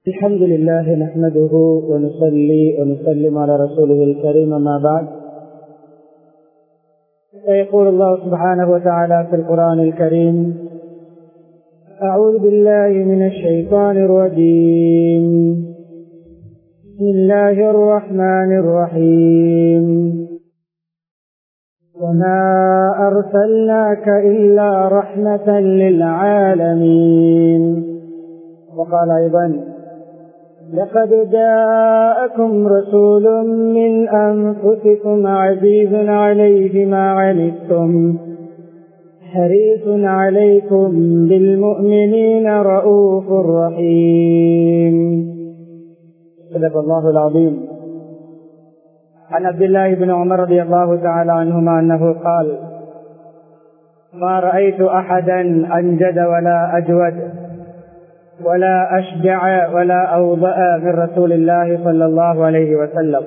الحمد لله نحمده ونصلي ونسلم على رسوله الكريم ما بعد فيقول الله سبحانه وتعالى في القرآن الكريم أعوذ بالله من الشيطان الرجيم بسم الله الرحمن الرحيم وما أرسلناك إلا رحمة للعالمين وقال أيضا لقد جاءكم رسول من أنفسكم عزيز عليه ما عنتم حريص عليكم بالمؤمنين رؤوف رحيم صدق الله العظيم عن عبد الله بن عمر رضي الله تعالى عنهما أنه قال ما رأيت أحدا أنجد ولا أجود ولا أشجع ولا أوضأ من رسول الله صلى الله عليه وسلم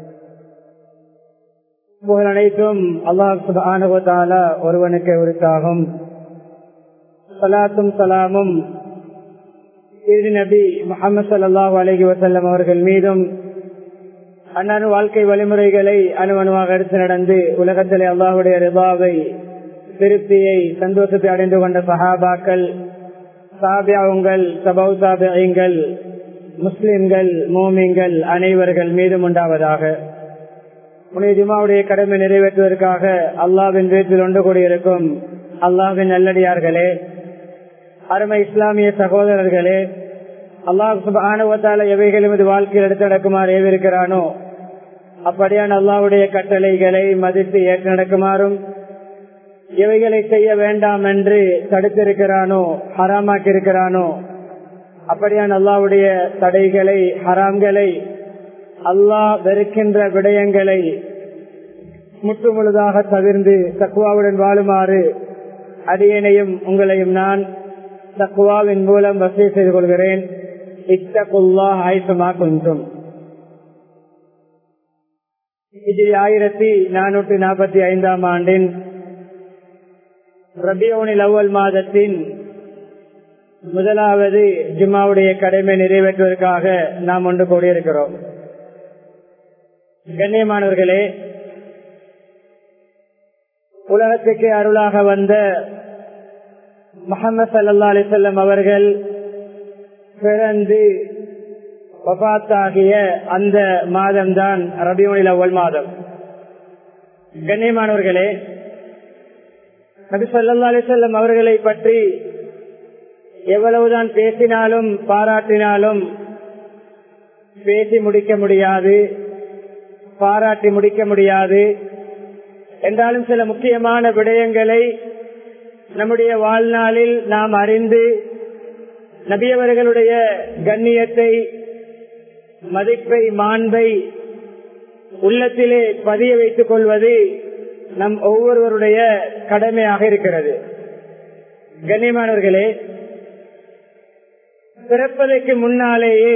புகழ் அனைத்தும் அல்லாஹ் சுபானுவத்தாலா ஒருவனுக்கு உரித்தாகும் சலாத்தும் சலாமும் இறுதி நபி முகமது சல்லாஹூ அலஹி வசல்லம் அவர்கள் மீதும் அண்ணனு வாழ்க்கை வழிமுறைகளை அணுவணுவாக எடுத்து நடந்து உலகத்திலே அல்லாஹுடைய ரிபாவை திருப்தியை சந்தோஷத்தை அடைந்து கொண்ட சஹாபாக்கள் சாபியாவுங்கள் சபௌ சாபியங்கள் முஸ்லிம்கள் மோமிங்கள் அனைவர்கள் மீதும் உண்டாவதாக புனித ஜுமாவுடைய கடமை நிறைவேற்றுவதற்காக அல்லாவின் வீட்டில் ஒன்று கூடியிருக்கும் அல்லாவின் நல்லடியார்களே அருமை இஸ்லாமிய சகோதரர்களே அல்லாஹ் சுபானுவத்தால எவைகளும் இது வாழ்க்கையில் எடுத்து நடக்குமாறு ஏவிருக்கிறானோ அப்படியான அல்லாவுடைய கட்டளைகளை மதித்து ஏற்று நடக்குமாறும் எவைகளை செய்ய வேண்டாம் என்று தடுத்திருக்கிறானோ ஹராமாக்கி இருக்கிறானோ அப்படியான அல்லாவுடைய தடைகளை ஹராம்களை அல்லாஹ் வெறுக்கின்ற விடயங்களை முற்று முழுதாக தவிர்ந்து தக்குவாவுடன் வாழுமாறு அடியனையும் உங்களையும் நான் தக்குவாவின் மூலம் வசதி செய்து கொள்கிறேன் இத்தகுல்லா ஆயுசமா கொஞ்சம் இது ஆயிரத்தி நானூற்றி நாற்பத்தி ஐந்தாம் ஆண்டின் ரபியோனில் அவ்வல் மாதத்தின் முதலாவது ஜிம்மாவுடைய கடமை நிறைவேற்றுவதற்காக நாம் ஒன்று கூடியிருக்கிறோம் கண்ணியமானவர்களே உலகத்துக்கு அருளாக வந்த முகமது சல்லா அலிசல்லம் அவர்கள் பிறந்து வபாத்தாகிய அந்த மாதம்தான் ரபியோனில் அவ்வல் மாதம் கண்ணியமானவர்களே நபி சொல்லா அலிசல்லம் அவர்களை பற்றி எவ்வளவுதான் பேசினாலும் பாராட்டினாலும் பேசி முடிக்க முடியாது பாராட்டி முடிக்க முடியாது என்றாலும் சில முக்கியமான விடயங்களை நம்முடைய வாழ்நாளில் நாம் அறிந்து நபியவர்களுடைய கண்ணியத்தை மதிப்பை மாண்பை உள்ளத்திலே பதிய வைத்துக் கொள்வது நம் ஒவ்வொருவருடைய கடமையாக இருக்கிறது கண்ணியமானவர்களே பிறப்பதற்கு முன்னாலேயே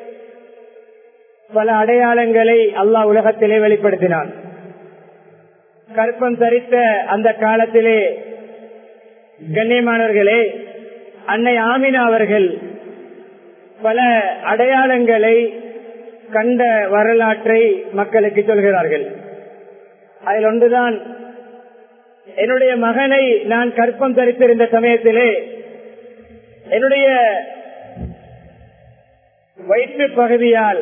பல அடையாளங்களை அல்லாஹ் உலகத்திலே வெளிப்படுத்தினான் கற்பம் தரித்த அந்த காலத்திலே கண்ணியமானவர்களே அன்னை ஆமினா அவர்கள் பல அடையாளங்களை கண்ட வரலாற்றை மக்களுக்கு சொல்கிறார்கள் அதில் ஒன்றுதான் என்னுடைய மகனை நான் கற்பம் தரித்திருந்த சமயத்திலே என்னுடைய வயிற்று பகுதியால்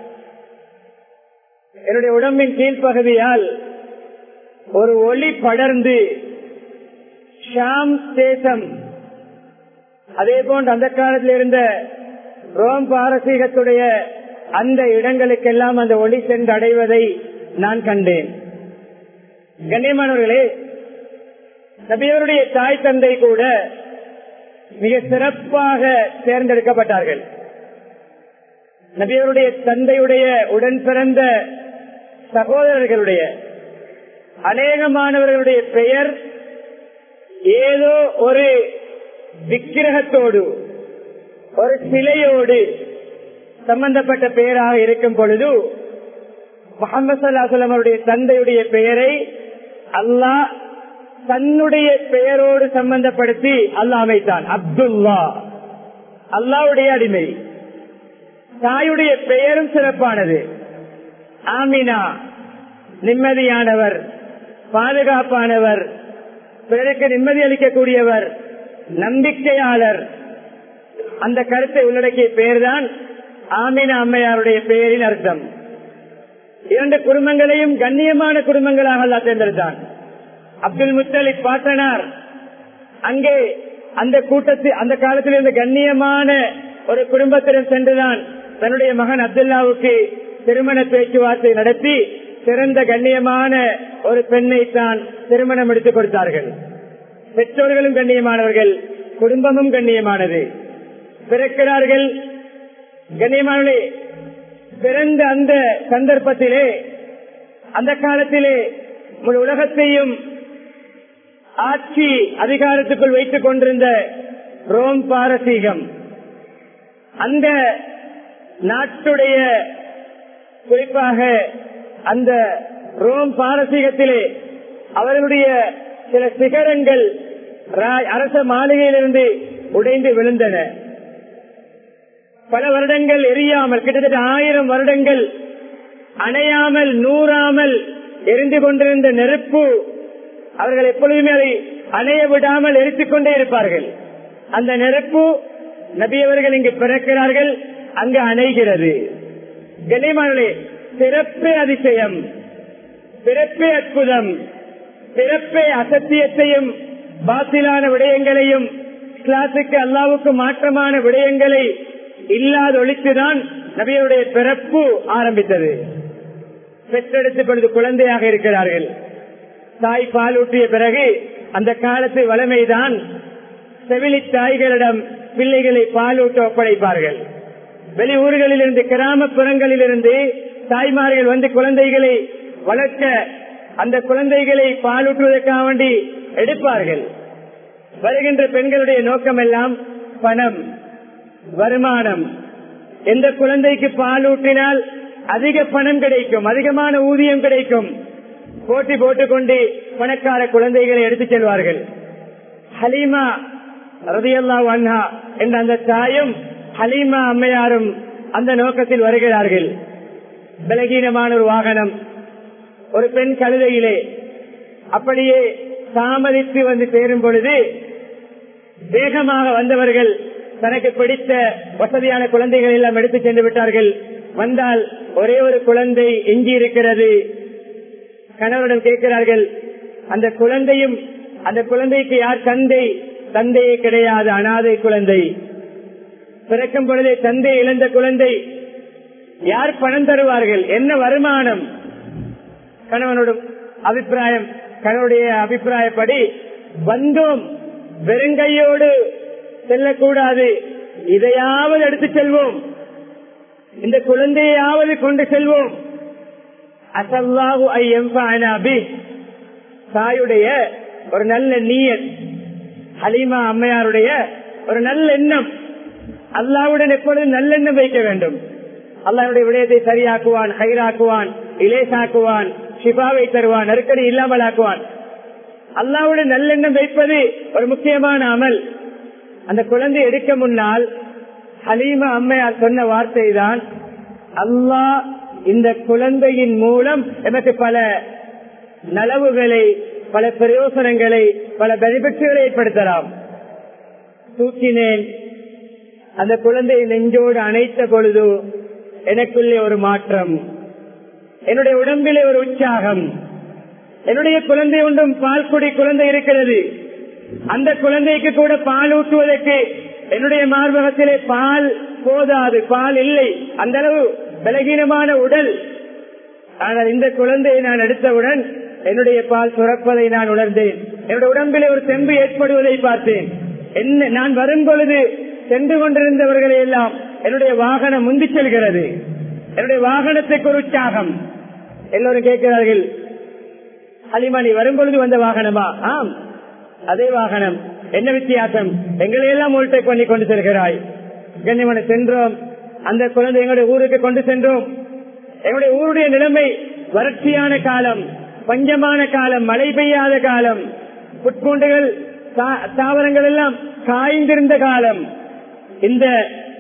என்னுடைய உடம்பின் கீழ்ப்பகுதியால் ஒரு ஒளி படர்ந்து ஷாம் தேசம் அதே போன்று அந்த காலத்தில் இருந்த ரோம் பாரசீகத்துடைய அந்த இடங்களுக்கெல்லாம் அந்த ஒளி சென்று அடைவதை நான் கண்டேன் கண்ணியமானவர்களே நபியவருடைய தாய் தந்தை கூட மிக சிறப்பாக தேர்ந்தெடுக்கப்பட்டார்கள் நபியவருடைய தந்தையுடைய உடன் பிறந்த சகோதரர்களுடைய அநேகமானவர்களுடைய பெயர் ஏதோ ஒரு விக்கிரகத்தோடு ஒரு சிலையோடு சம்பந்தப்பட்ட பெயராக இருக்கும் பொழுது முகமது சல்லாஹலம் அவருடைய தந்தையுடைய பெயரை அல்லாஹ் தன்னுடைய பெயரோடு சம்பந்தப்படுத்தி அல்லாஹ் அமைத்தான் அப்துல்லா அல்லாவுடைய அடிமை தாயுடைய பெயரும் சிறப்பானது ஆமினா நிம்மதியானவர் பாதுகாப்பானவர் பிறருக்கு நிம்மதி அளிக்கக்கூடியவர் நம்பிக்கையாளர் அந்த கருத்தை உள்ளடக்கிய பெயர்தான் ஆமினா அம்மையாருடைய பெயரின் அர்த்தம் இரண்டு குடும்பங்களையும் கண்ணியமான குடும்பங்களாக அல்லா தேர்ந்தெடுத்தான் அப்துல் முத்தலிப் பாட்டனார் அங்கே அந்த கூட்டத்தில் அந்த காலத்தில் இருந்த கண்ணியமான ஒரு குடும்பத்திடம் சென்றுதான் தன்னுடைய மகன் அப்துல்லாவுக்கு திருமண பேச்சுவார்த்தை நடத்தி சிறந்த கண்ணியமான ஒரு பெண்ணை தான் திருமணம் எடுத்துக் கொடுத்தார்கள் பெற்றோர்களும் கண்ணியமானவர்கள் குடும்பமும் கண்ணியமானது பிறக்கிறார்கள் கண்ணியமானவர்களே பிறந்த அந்த சந்தர்ப்பத்திலே அந்த காலத்திலே முழு உலகத்தையும் ஆட்சி அதிகாரத்துக்குள் வைத்துக் கொண்டிருந்த ரோம் பாரசீகம் அந்த நாட்டுடைய குறிப்பாக அந்த ரோம் பாரசீகத்திலே அவர்களுடைய சில சிகரங்கள் அரச மாளிகையிலிருந்து உடைந்து விழுந்தன பல வருடங்கள் எரியாமல் கிட்டத்தட்ட ஆயிரம் வருடங்கள் அணையாமல் நூறாமல் எரிந்து கொண்டிருந்த நெருப்பு அவர்கள் எப்பொழுதுமே அதை அணைய விடாமல் எரித்துக் கொண்டே இருப்பார்கள் அந்த நெருப்பு நபியவர்கள் இங்கு பிறக்கிறார்கள் அங்கு அணைகிறது கண்ணியமானே பிறப்பே அதிசயம் பிறப்பே அற்புதம் பிறப்பே அசத்தியத்தையும் பாசிலான விடயங்களையும் கிளாஸுக்கு அல்லாவுக்கு மாற்றமான விடயங்களை இல்லாத ஒழித்துதான் நபியருடைய பிறப்பு ஆரம்பித்தது பெற்றெடுத்துக் கொண்டு குழந்தையாக இருக்கிறார்கள் தாய் பாலூட்டிய பிறகு அந்த காலத்து வளமைதான் செவிலி தாய்களிடம் பிள்ளைகளை பாலூட்ட ஒப்படைப்பார்கள் வெளி ஊர்களில் இருந்து கிராமப்புறங்களில் இருந்து தாய்மார்கள் வந்து குழந்தைகளை வளர்க்க அந்த குழந்தைகளை பாலூட்டுவதற்காக வேண்டி எடுப்பார்கள் வருகின்ற பெண்களுடைய நோக்கம் எல்லாம் பணம் வருமானம் எந்த குழந்தைக்கு பாலூட்டினால் அதிக பணம் கிடைக்கும் அதிகமான ஊதியம் கிடைக்கும் போட்டி போட்டுக்கொண்டு பணக்கார குழந்தைகளை எடுத்துச் செல்வார்கள் ஹலீமா ரதியல்லா அண்ணா என்ற அந்த தாயும் ஹலீமா அம்மையாரும் அந்த நோக்கத்தில் வருகிறார்கள் பலகீனமான ஒரு வாகனம் ஒரு பெண் கழுதையிலே அப்படியே தாமதித்து வந்து சேரும் பொழுது வேகமாக வந்தவர்கள் தனக்கு பிடித்த வசதியான குழந்தைகள் எல்லாம் எடுத்து சென்று விட்டார்கள் வந்தால் ஒரே ஒரு குழந்தை எஞ்சி இருக்கிறது கணவரிடம் கேட்கிறார்கள் அந்த குழந்தையும் அந்த குழந்தைக்கு யார் தந்தை தந்தையே கிடையாது அனாதை குழந்தை பிறக்கும் பொழுதே தந்தை இழந்த குழந்தை யார் பணம் தருவார்கள் என்ன வருமானம் கணவனோட அபிப்பிராயம் கணவனுடைய அபிப்பிராயப்படி வந்தோம் வெறுங்கையோடு செல்லக்கூடாது இதையாவது எடுத்து செல்வோம் இந்த குழந்தையாவது கொண்டு செல்வோம் அசல்லாஹு ஐயம்பி தாயுடைய ஒரு நல்ல நீயத் ஹலீமா அம்மையாருடைய ஒரு நல்ல எண்ணம் அல்லாவுடன் எப்பொழுதும் நல்லெண்ணம் வைக்க வேண்டும் அல்லாவுடைய விடயத்தை சரியாக்குவான் ஹைராக்குவான் இலேசாக்குவான் ஷிபாவை தருவான் நெருக்கடி இல்லாமல் ஆக்குவான் அல்லாவுடைய நல்லெண்ணம் வைப்பது ஒரு முக்கியமான அமல் அந்த குழந்தை எடுக்க முன்னால் ஹலீமா அம்மையார் சொன்ன வார்த்தை தான் அல்லாஹ் இந்த குழந்தையின் மூலம் எனக்கு பல நலவுகளை பல பிரயோசனங்களை பல பெனிபிட்களை ஏற்படுத்தலாம் தூக்கினேன் அந்த குழந்தையை நெஞ்சோடு அணைத்த பொழுது எனக்குள்ளே ஒரு மாற்றம் என்னுடைய உடம்பிலே ஒரு உற்சாகம் என்னுடைய குழந்தை ஒன்றும் பால் குடி குழந்தை இருக்கிறது அந்த குழந்தைக்கு கூட பால் ஊட்டுவதற்கு என்னுடைய மார்பகத்திலே பால் போதாது பால் இல்லை அந்த அளவு பலகீனமான உடல் ஆனால் இந்த குழந்தையை நான் எடுத்தவுடன் என்னுடைய பால் சுரப்பதை நான் உணர்ந்தேன் என்னுடைய உடம்பிலே ஒரு தெம்பு ஏற்படுவதை பார்த்தேன் என்ன நான் வரும் பொழுது சென்று கொண்டிருந்தவர்களை எல்லாம் என்னுடைய வாகனம் முந்தி செல்கிறது என்னுடைய வாகனத்துக்கு ஒரு உற்சாகம் எல்லோரும் கேட்கிறார்கள் அலிமா நீ வரும்பொழுது வந்த வாகனமா ஆம் அதே வாகனம் என்ன வித்தியாசம் எங்களை எல்லாம் ஓல்டேக் பண்ணி கொண்டு செல்கிறாய் கண்ணிமனை சென்றோம் அந்த குழந்தை எங்களுடைய ஊருக்கு கொண்டு சென்றோம் எங்களுடைய ஊருடைய நிலைமை வறட்சியான காலம் பஞ்சமான காலம் மழை பெய்யாத காலம் புட்பூண்டுகள் தாவரங்கள் எல்லாம் காய்ந்திருந்த காலம் இந்த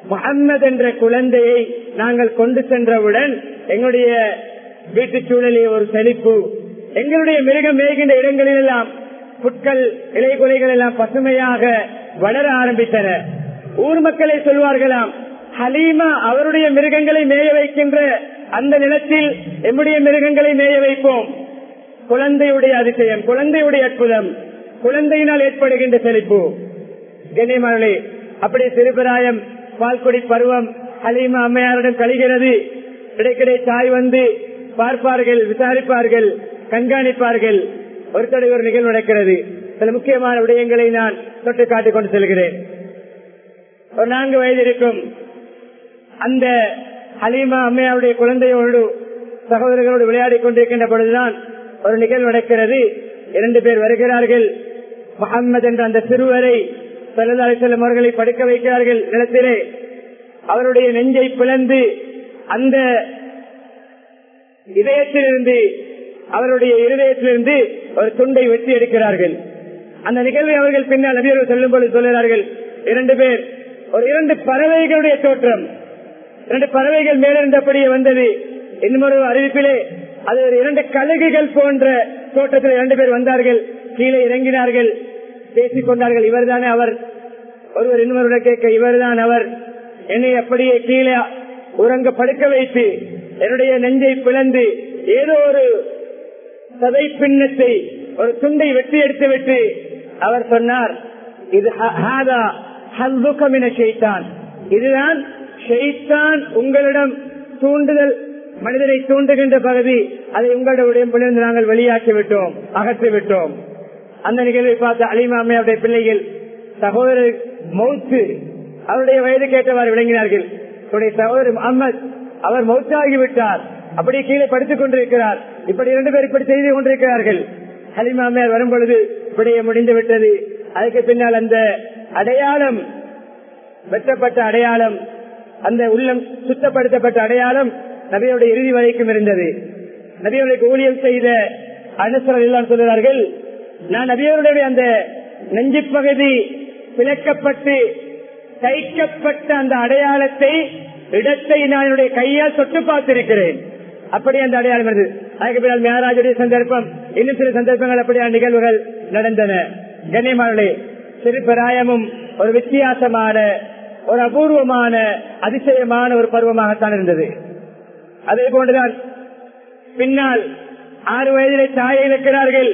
முகம்மது என்ற குழந்தையை நாங்கள் கொண்டு சென்றவுடன் எங்களுடைய வீட்டு சூழலில் ஒரு செழிப்பு எங்களுடைய மிருகம் மேய்கின்ற இடங்களில் எல்லாம் புட்கள் இலைகுலைகள் எல்லாம் பசுமையாக வளர ஆரம்பித்தன ஊர் மக்களை சொல்வார்களாம் ஹலீமா அவருடைய மிருகங்களை மேய வைக்கின்ற அந்த நிலத்தில் எம்முடைய மிருகங்களை மேய வைப்போம் குழந்தையுடைய அதிசயம் குழந்தையுடைய அற்புதம் குழந்தையினால் ஏற்படுகின்ற செழிப்பு கண்ணியமானே அப்படி சிறுபிராயம் பால்குடி பருவம் ஹலீமா அம்மையாரிடம் கழிகிறது இடைக்கிடை தாய் வந்து பார்ப்பார்கள் விசாரிப்பார்கள் கண்காணிப்பார்கள் ஒரு தடவை ஒரு நிகழ்வு நடக்கிறது சில முக்கியமான விடயங்களை நான் தொட்டு காட்டிக் கொண்டு செல்கிறேன் ஒரு நான்கு வயது இருக்கும் அந்த ஹலீமா அம்மையாருடைய குழந்தையோடு சகோதரர்களோடு விளையாடி கொண்டிருக்கின்ற பொழுதுதான் ஒரு நிகழ்வு நடக்கிறது இரண்டு பேர் வருகிறார்கள் முகம்மது என்ற அந்த சிறுவரை செல்லதாரி செல்லும் அவர்களை படுக்க வைக்கிறார்கள் நிலத்திலே அவருடைய நெஞ்சை பிளந்து அந்த இதயத்திலிருந்து அவருடைய இருதயத்திலிருந்து ஒரு துண்டை வெட்டி எடுக்கிறார்கள் அந்த நிகழ்வை அவர்கள் பின்னால் நபியர்கள் சொல்லும் பொழுது சொல்கிறார்கள் இரண்டு பேர் ஒரு இரண்டு பறவைகளுடைய தோற்றம் இரண்டு பறவைகள் மேலிருந்தபடியே வந்தது இன்னொரு அறிவிப்பிலே அது ஒரு இரண்டு கழுகுகள் போன்ற தோட்டத்தில் இரண்டு பேர் வந்தார்கள் கீழே இறங்கினார்கள் பேசிக் கொண்டார்கள் இவர்தானே அவர் ஒருவர் இன்னொருவரை கேட்க இவர்தான் அவர் என்னை அப்படியே கீழே உறங்க படுக்க வைத்து என்னுடைய நெஞ்சை பிளந்து ஏதோ ஒரு சதை பின்னத்தை ஒரு துண்டை வெட்டி எடுத்து விட்டு அவர் சொன்னார் இது ஷெய்தான் இதுதான் ஷெய்தான் உங்களிடம் தூண்டுதல் மனிதனை தூண்டுகின்ற பகுதி அதை உங்களுடைய உடம்பிலிருந்து நாங்கள் வெளியாக்கி விட்டோம் அகற்றி விட்டோம் அந்த நிகழ்வை பார்த்த அலிமாமையுடைய பிள்ளைகள் சகோதரர் மௌத்து அவருடைய வயது கேட்டவாறு விளங்கினார்கள் அவருடைய சகோதரர் முகமது அவர் மௌத்தாகிவிட்டார் அப்படியே கீழே படித்துக் கொண்டிருக்கிறார் இப்படி இரண்டு பேர் இப்படி செய்து கொண்டிருக்கிறார்கள் ஹலிமாமையார் வரும் பொழுது இப்படியே முடிந்து விட்டது அதுக்கு பின்னால் அந்த அடையாளம் வெட்டப்பட்ட அடையாளம் அந்த உள்ளம் சுத்தப்படுத்தப்பட்ட அடையாளம் நபியோடைய இறுதி வரைக்கும் இருந்தது நபியோடைய ஊழியம் செய்த அனுசரர் எல்லாம் சொல்கிறார்கள் நான் நபியோருடைய அந்த நெஞ்சு பகுதி பிளக்கப்பட்டு தைக்கப்பட்ட அந்த அடையாளத்தை இடத்தை நான் என்னுடைய கையால் தொட்டு பார்த்திருக்கிறேன் அப்படி அந்த அடையாளம் இருந்தது அதுக்கு பின்னால் மேராஜுடைய சந்தர்ப்பம் இன்னும் சில சந்தர்ப்பங்கள் அப்படியான நிகழ்வுகள் நடந்தன கண்ணியமானே சிறு பிராயமும் ஒரு வித்தியாசமான ஒரு அபூர்வமான அதிசயமான ஒரு பருவமாகத்தான் இருந்தது அதே போன்றுதான் பின்னால் ஆறு வயதிலே தாயை இழக்கிறார்கள்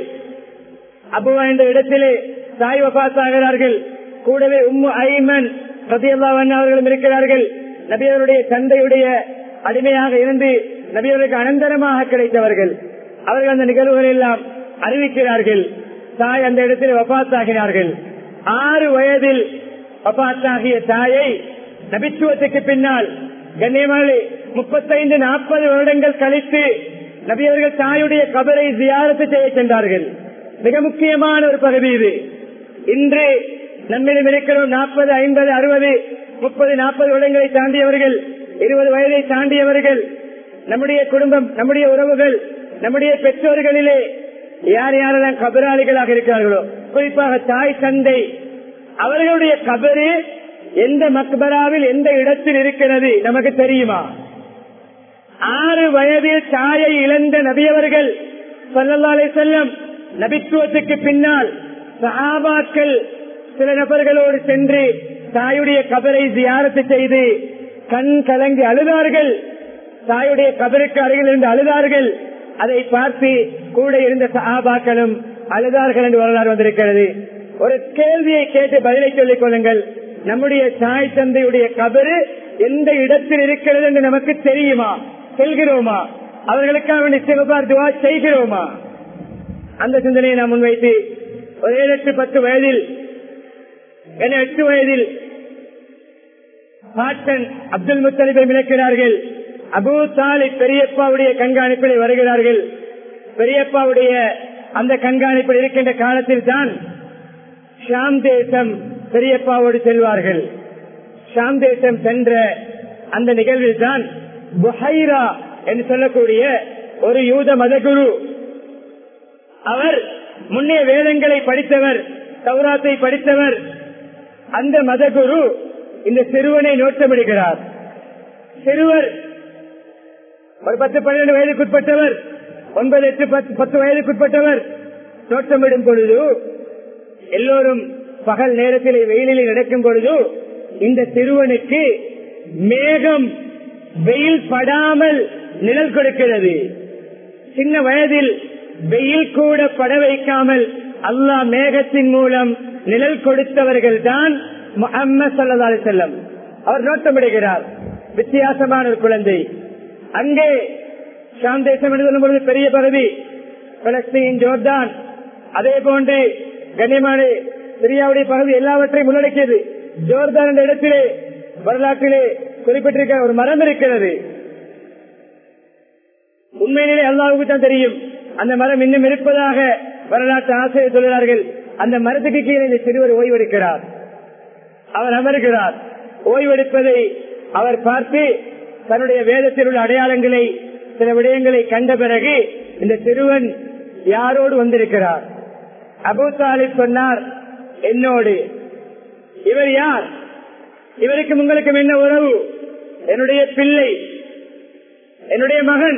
அபுவா என்ற இடத்திலே தாய் வபாத்தாகிறார்கள் கூடவே உம்மு ஐமன் சத்தியல்லாவன் அவர்களும் இருக்கிறார்கள் நபியவருடைய தந்தையுடைய அடிமையாக இருந்து நபியவருக்கு அனந்தரமாக கிடைத்தவர்கள் அவர்கள் அந்த நிகழ்வுகள் எல்லாம் அறிவிக்கிறார்கள் தாய் அந்த இடத்தில் வபாத்தாகினார்கள் ஆறு வயதில் வபாத்தாகிய தாயை நபித்துவத்துக்கு பின்னால் கண்ணியமான முப்பத்தைந்து நாற்பது வருடங்கள் கழித்து நபியவர்கள் தாயுடைய கபரை ஜியாரத்து செய்ய சென்றார்கள் மிக முக்கியமான ஒரு பகுதி இது இன்று நம்மிடம் இருக்கிறோம் நாற்பது ஐம்பது அறுபது முப்பது நாற்பது வருடங்களை தாண்டியவர்கள் இருபது வயதை தாண்டியவர்கள் நம்முடைய குடும்பம் நம்முடைய உறவுகள் நம்முடைய பெற்றோர்களிலே யார் யாரெல்லாம் கபராளிகளாக இருக்கிறார்களோ குறிப்பாக தாய் தந்தை அவர்களுடைய கபரு எந்த மக்பராவில் எந்த இடத்தில் இருக்கிறது நமக்கு தெரியுமா ஆறு வயதில் தாயை இழந்த நபியவர்கள் சொல்லலாலே செல்லம் நபித்துவத்துக்கு பின்னால் சஹாபாக்கள் சில நபர்களோடு சென்று தாயுடைய கபரை தியாரத்து செய்து கண் கலங்கி அழுதார்கள் தாயுடைய கபருக்கு அருகில் இருந்து அழுதார்கள் அதை பார்த்து கூட இருந்த சஹாபாக்களும் அழுதார்கள் என்று வரலாறு வந்திருக்கிறது ஒரு கேள்வியை கேட்டு பதிலை சொல்லிக் கொள்ளுங்கள் நம்முடைய தாய் தந்தையுடைய கபரு எந்த இடத்தில் இருக்கிறது என்று நமக்கு தெரியுமா செல்கிறோமா அவர்களுக்காக நிச்சயமார் துவா செய்கிறோமா அந்த சிந்தனையை நாம் முன்வைத்து ஒரு ஏழு எட்டு பத்து வயதில் என எட்டு வயதில் பாட்டன் அப்துல் முத்தலிபை விளக்கிறார்கள் அபு தாலிப் பெரியப்பாவுடைய கண்காணிப்பில் வருகிறார்கள் பெரியப்பாவுடைய அந்த கண்காணிப்பில் இருக்கின்ற காலத்தில் தான் ஷாம் தேசம் பெரியப்பாவோடு செல்வார்கள் ஷாம் தேசம் சென்ற அந்த நிகழ்வில் தான் புஹைரா என்று சொல்லக்கூடிய ஒரு யூத மதகுரு அவர் முன்னே வேதங்களை படித்தவர் சௌராத்தை படித்தவர் அந்த மதகுரு இந்த சிறுவனை நோட்டமிடுகிறார் சிறுவர் ஒரு பத்து பன்னிரண்டு வயதுக்குட்பட்டவர் ஒன்பது எட்டு பத்து பத்து வயதுக்குட்பட்டவர் தோற்றமிடும் பொழுது எல்லோரும் பகல் நேரத்தில் வெயிலில் நடக்கும் பொழுது இந்த சிறுவனுக்கு மேகம் வெயில் படாமல் நிழல் கொடுக்கிறது சின்ன வயதில் வெயில் கூட பட வைக்காமல் அல்லாஹ் மேகத்தின் மூலம் நிழல் கொடுத்தவர்கள் தான் முகம்மது சல்லா செல்லம் அவர் நோட்டமிடுகிறார் வித்தியாசமான ஒரு குழந்தை அங்கே ஷாம் தேசம் என்று சொல்லும் பொழுது பெரிய பகுதி பலஸ்தீன் ஜோர்தான் அதே போன்று கண்ணியமான சிரியாவுடைய பகுதி எல்லாவற்றையும் உள்ளடக்கியது ஜோர்தான் என்ற இடத்திலே வரலாற்றிலே குறிப்பிட்டிருக்கிற ஒரு மரம் இருக்கிறது உண்மையிலே அல்லாவுக்கு தான் தெரியும் அந்த மரம் இன்னும் இருப்பதாக வரலாற்று ஆசிரியர் சொல்கிறார்கள் அந்த மரத்துக்கு கீழே இந்த சிறுவர் ஓய்வெடுக்கிறார் அவர் அமர்கிறார் ஓய்வெடுப்பதை அவர் பார்த்து தன்னுடைய வேதத்தில் உள்ள அடையாளங்களை சில விடயங்களை கண்ட பிறகு இந்த சிறுவன் யாரோடு வந்திருக்கிறார் அபு தாலிப் சொன்னார் என்னோடு இவர் யார் இவருக்கும் உங்களுக்கும் என்ன உறவு என்னுடைய பிள்ளை என்னுடைய மகன்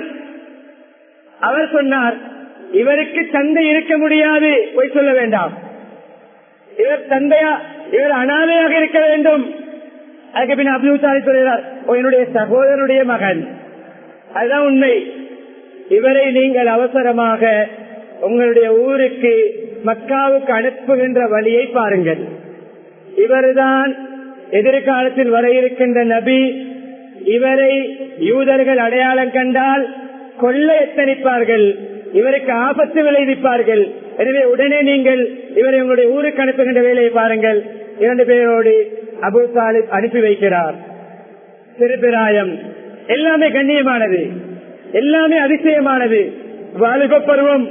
அவர் சொன்னார் இவருக்கு தந்தை இருக்க முடியாது போய் சொல்ல வேண்டாம் இவர் தந்தையா இவர் அனாதையாக இருக்க வேண்டும் அதுக்கு பின் அப்துல் சாலி சொல்கிறார் "ஓ, என்னுடைய சகோதரனுடைய மகன் அதுதான் உண்மை இவரை நீங்கள் அவசரமாக உங்களுடைய ஊருக்கு மக்காவுக்கு அனுப்புகின்ற வழியை பாருங்கள் இவர்தான் எதிர்காலத்தில் வர இருக்கின்ற நபி இவரை யூதர்கள் அடையாளம் கண்டால் கொள்ள எத்தனிப்பார்கள் இவருக்கு ஆபத்து விளைவிப்பார்கள் எனவே உடனே நீங்கள் இவரை உங்களுடைய ஊருக்கு அனுப்புகின்ற வேலையை பாருங்கள் இரண்டு பேரோடு அபு தாலிப் அனுப்பி வைக்கிறார் திருப்பிராயம் எல்லாமே கண்ணியமானது எல்லாமே அதிசயமானது வாலிப பருவம்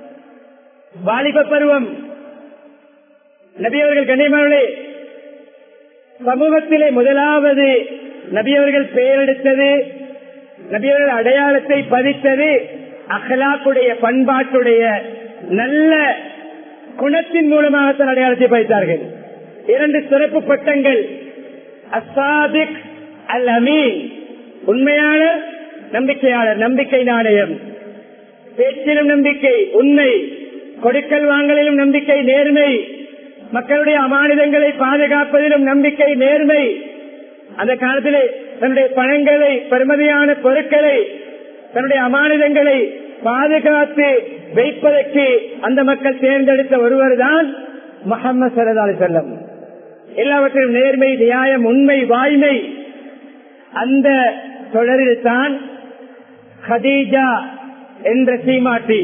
வாலிப பருவம் நபியவர்கள் கண்ணியமானே சமூகத்திலே முதலாவது நபியவர்கள் பெயரெடுத்தது நபியவர்கள் அடையாளத்தை பதித்தது அகலாக்குடைய பண்பாட்டுடைய நல்ல குணத்தின் மூலமாகத்தான் அடையாளத்தை பதித்தார்கள் இரண்டு சிறப்பு பட்டங்கள் அசாதிக் அல் அமீன் உண்மையாளர் நம்பிக்கையாளர் நம்பிக்கை நாணயம் பேச்சிலும் நம்பிக்கை உண்மை கொடுக்கல் வாங்கலிலும் நம்பிக்கை நேர்மை மக்களுடைய அமானிதங்களை பாதுகாப்பதிலும் நம்பிக்கை நேர்மை அந்த காலத்திலே தன்னுடைய பணங்களை பெருமதியான பொருட்களை தன்னுடைய அமானிதங்களை பாதுகாத்து வைப்பதற்கு அந்த மக்கள் தேர்ந்தெடுத்த ஒருவர் தான் முகமது சரதாலி செல்லம் எல்லாவற்றிலும் நேர்மை நியாயம் உண்மை வாய்மை அந்த தொடரில் தான் ஹதீஜா என்ற சீமாட்டி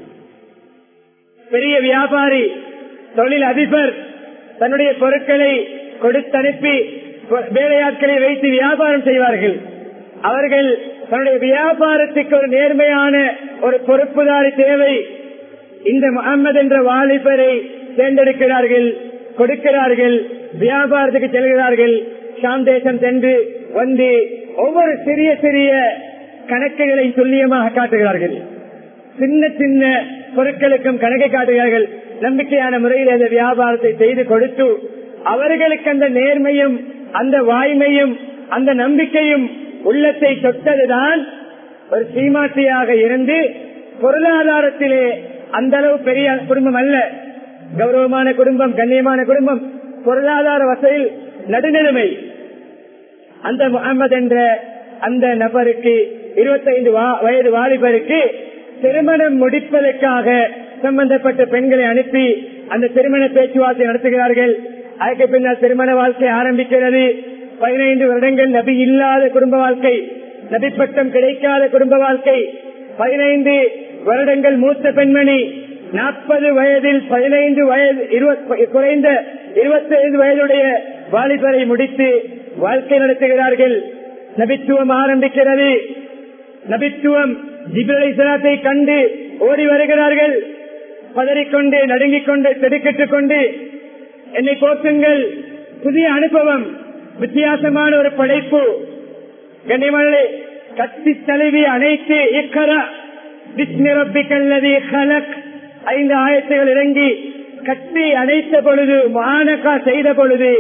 பெரிய வியாபாரி தொழில் அதிபர் தன்னுடைய பொருட்களை கொடுத்தனுப்பி வேலையாட்களை வைத்து வியாபாரம் செய்வார்கள் அவர்கள் தன்னுடைய வியாபாரத்துக்கு ஒரு நேர்மையான ஒரு பொறுப்புதாரி தேவை இந்த முகமது என்ற வாலிபரை தேர்ந்தெடுக்கிறார்கள் கொடுக்கிறார்கள் வியாபாரத்துக்கு செல்கிறார்கள் ஷாம் தேசம் சென்று வந்து ஒவ்வொரு சிறிய சிறிய கணக்குகளை துல்லியமாக காட்டுகிறார்கள் சின்ன சின்ன பொருட்களுக்கும் கணக்கை காட்டுகிறார்கள் நம்பிக்கையான முறையில் அந்த வியாபாரத்தை செய்து கொடுத்து அவர்களுக்கு அந்த நேர்மையும் அந்த வாய்மையும் அந்த நம்பிக்கையும் உள்ளத்தை தொட்டதுதான் ஒரு சீமாட்டியாக இருந்து பொருளாதாரத்திலே அந்த அளவு பெரிய குடும்பம் அல்ல கௌரவமான குடும்பம் கண்ணியமான குடும்பம் பொருளாதார வசதியில் நடுநிலைமை அந்த முகமது என்ற அந்த நபருக்கு இருபத்தைந்து வயது வாலிபருக்கு திருமணம் முடிப்பதற்காக சம்பந்தப்பட்ட பெண்களை அனுப்பி அந்த திருமண பேச்சுவார்த்தை நடத்துகிறார்கள் அதுக்கு பின்னால் திருமண வாழ்க்கை ஆரம்பிக்கிறது பதினைந்து வருடங்கள் நபி இல்லாத குடும்ப வாழ்க்கை நபி பட்டம் கிடைக்காத குடும்ப வாழ்க்கை பதினைந்து வருடங்கள் மூத்த பெண்மணி நாற்பது வயதில் பதினைந்து வயது குறைந்த இருபத்தி ஐந்து வயதுடைய வாலிபரை முடித்து வாழ்க்கை நடத்துகிறார்கள் நபித்துவம் ஆரம்பிக்கிறது நபித்துவம் ஜிபிரலை கண்டு ஓடி வருகிறார்கள் பதறிக்கொண்டு நடுங்கிக் கொண்டு தெடுக்கிட்டுக் கொண்டு என்னை போக்குங்கள் புதிய அனுபவம் வித்தியாசமான ஒரு படைப்பு கண்ணிமலை கத்தி தழுவி அனைத்து இக்கரா விஸ்மிரப்பிக்கல்லது ஹலக் ஐந்து ஆயத்துகள் இறங்கி கட்டி அணைத்த பொழுது மானக்கா செய்த பொழுது